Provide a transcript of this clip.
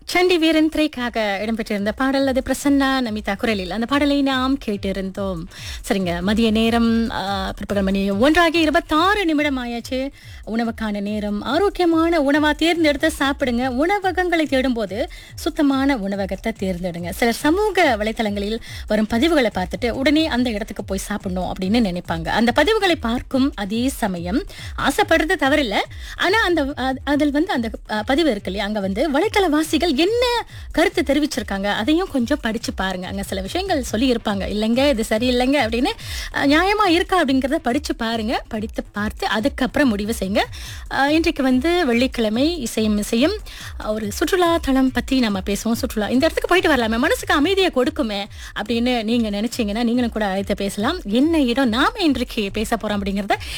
சண்டி வீரன் திரைக்காக இடம்பெற்றிருந்த பாடல் அது பிரசன்னா நமிதா குரலில் அந்த பாடலை நாம் கேட்டிருந்தோம் சரிங்க மதிய நேரம் ஆ, பிற்பகல் மணி ஒன்றாகி இருபத்தாறு நிமிடம் ஆயாச்சு உணவுக்கான நேரம் ஆரோக்கியமான உணவா தேர்ந்தெடுத்து சாப்பிடுங்க உணவகங்களை தேடும்போது சுத்தமான உணவகத்தை தேர்ந்தெடுங்க சிலர் சமூக வலைத்தளங்களில் வரும் பதிவுகளை பார்த்துட்டு உடனே அந்த இடத்துக்கு போய் சாப்பிடணும் அப்படின்னு நினைப்பாங்க அந்த பதிவுகளை பார்க்கும் அதே சமயம் ஆசைப்படுறது தவறில்ல ஆனா அந்த அ- அதில் வந்து அந்த அ, பதிவு இருக்கு இல்லையா அங்க வந்து வலைத்தளவாசிகள் என்ன கருத்து தெரிவிச்சிருக்காங்க அதையும் கொஞ்சம் படிச்சு பாருங்க அங்க சில விஷயங்கள் சொல்லி இருப்பாங்க இல்லைங்க இது சரியில்லைங்க அப்படின்னு அ, நியாயமா இருக்கா அப்படிங்கறத படிச்சு பாருங்க படித்து பார்த்து அதுக்கப்புறம் முடிவு செய்யுங்க அ, இன்றைக்கு வந்து வெள்ளிக்கிழமை இசையும் இசையும் அ, ஒரு சுற்றுலா தளம் பத்தி நம்ம பேசுவோம் சுற்றுலா இந்த இடத்துக்கு போயிட்டு வரலாமே மனசுக்கு அமைதியை கொடுக்குமே அப்படின்னு நீங்க நினைச்சீங்கன்னா நீங்களும் கூட அழைத்து பேசலாம் என்ன இடம் நாம இன்றைக்கு பேச போறோம் அப்படிங்கறத